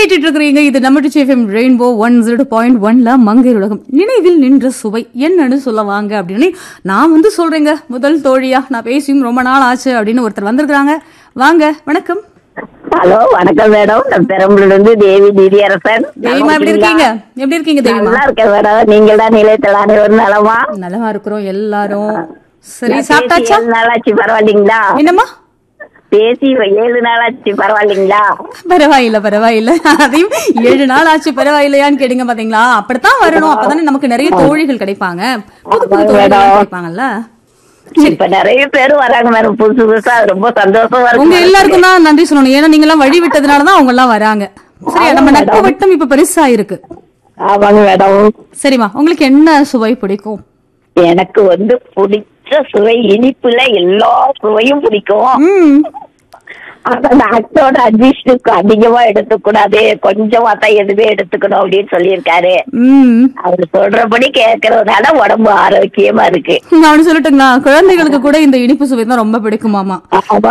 கேட்டுட்டு இருக்கிறீங்க இது நம்ம FM rainbow one zero point ஒன்ல மங்கை உலகம் நினைவில் நின்ற சுவை என்னன்னு சொல்ல வாங்க அப்படின்னு நான் வந்து சொல்றேங்க முதல் தோழியா நான் பேசியும் ரொம்ப நாள் ஆச்சு அப்படின்னு ஒருத்தர் வந்திருக்காங்க வாங்க வணக்கம் ஹலோ வணக்கம் மேடம் நான் பெரம்பலூர்ல இருந்து தேவி நிதியரசன் தேவிமா எப்படி இருக்கீங்க எப்படி இருக்கீங்க தேவிமா நல்லா இருக்கேன் மேடம் நீங்கள் தான் நிலையத்தில் அனைவரும் நலமா நலமா இருக்கிறோம் எல்லாரும் சரி நான் சாப்பிட்டாச்சா பேசி ஏழு நாளாச்சு பரவாயில்லைங்களா என்னம்மா பேசி ஏழு நாளாச்சு பரவாயில்லைங்களா பரவாயில்ல பரவாயில்ல அதையும் ஏழு நாள் ஆச்சு பரவாயில்லையான்னு கேட்டீங்க பாத்தீங்களா அப்படித்தான் வரணும் அப்பதானே நமக்கு நிறைய தோழிகள் கிடைப்பாங்க புது புது ஆமாங்க தோழிகள் மேடம். கிடைப்பாங்கல்ல இப்ப நிறைய பேர் வராங்க மேடம் புதுசு புதுசா அது ரொம்ப சந்தோஷமா உங்க இருக்கு எல்லாருக்கும் தான் நன்றி சொல்லணும் ஏன்னா நீங்க எல்லாம் வழி விட்டதுனாலதான் அவங்க எல்லாம் வராங்க சரியா நம்ம நட்பு வட்டம் இப்ப பெருசா இருக்கு ஆமாங்க மேடம் சரிம்மா உங்களுக்கு என்ன சுவை பிடிக்கும் எனக்கு வந்து பிடிச்ச சுவை இனிப்புல எல்லா சுவையும் பிடிக்கும் ம் ஆனா டாக்டரோட அட்ஜஸ்டுக்கு அதிகமா எடுத்துக்கூடாது கொஞ்சமா தான் எதுவுமே எடுத்துக்கணும் அப்படின்னு சொல்லியிருக்காரு ம் அவர் சொல்றபடி கேட்கறதுனால உடம்பு ஆரோக்கியமா இருக்கு நான் ஒண்ணு சொல்லட்டுங்களா குழந்தைகளுக்கு கூட இந்த இனிப்பு சுவை தான் ரொம்ப பிடிக்குமாமா ஆமா